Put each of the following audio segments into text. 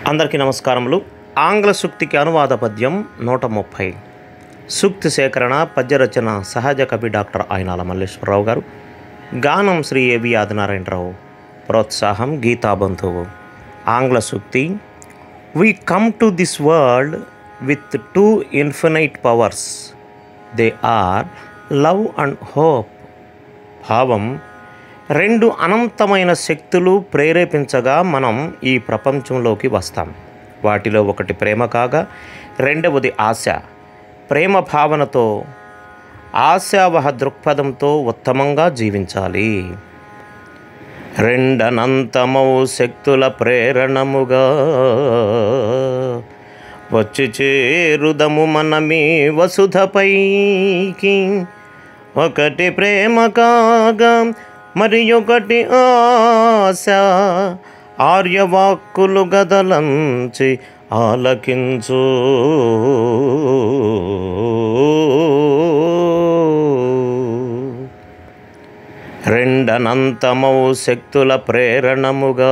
అందరికీ నమస్కారములు ఆంగ్ల సూక్తికి అనువాద పద్యం నూట ముప్పై సూక్తి సేకరణ పద్యరచన సహజ కవి డాక్టర్ అయినాల మల్లేశ్వరరావు గారు గానం శ్రీ ఏవి ఆదినారాయణరావు ప్రోత్సాహం గీతాబంధువు ఆంగ్ల సూక్తి we come to this world with two infinite powers they are love and hope భావం రెండు అనంతమైన శక్తులు ప్రేరేపించగా మనం ఈ ప్రపంచంలోకి వస్తాం వాటిలో ఒకటి ప్రేమ కాగా రెండవది ఆశ ప్రేమ భావనతో ఆశావహ దృక్పథంతో ఉత్తమంగా జీవించాలి రెండనంతమౌ శక్తుల ప్రేరణముగా వచ్చి చేరుదము మనమీ వసుధపైకి ఒకటి ప్రేమ కాగా మరి ఒకటి ఆశ ఆర్యవాక్కులు గదలంచి ఆలకించు రెండనంతమౌ శక్తుల ప్రేరణముగా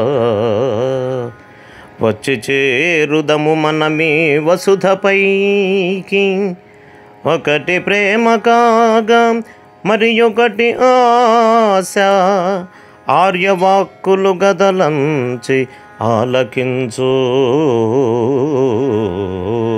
వచ్చి చేరుదము మనమీ వసుధపైకి ఒకటి ప్రేమ కాగా మరి ఒకటి ఆశ ఆర్యవాక్కులు గదలంచి ఆలకించు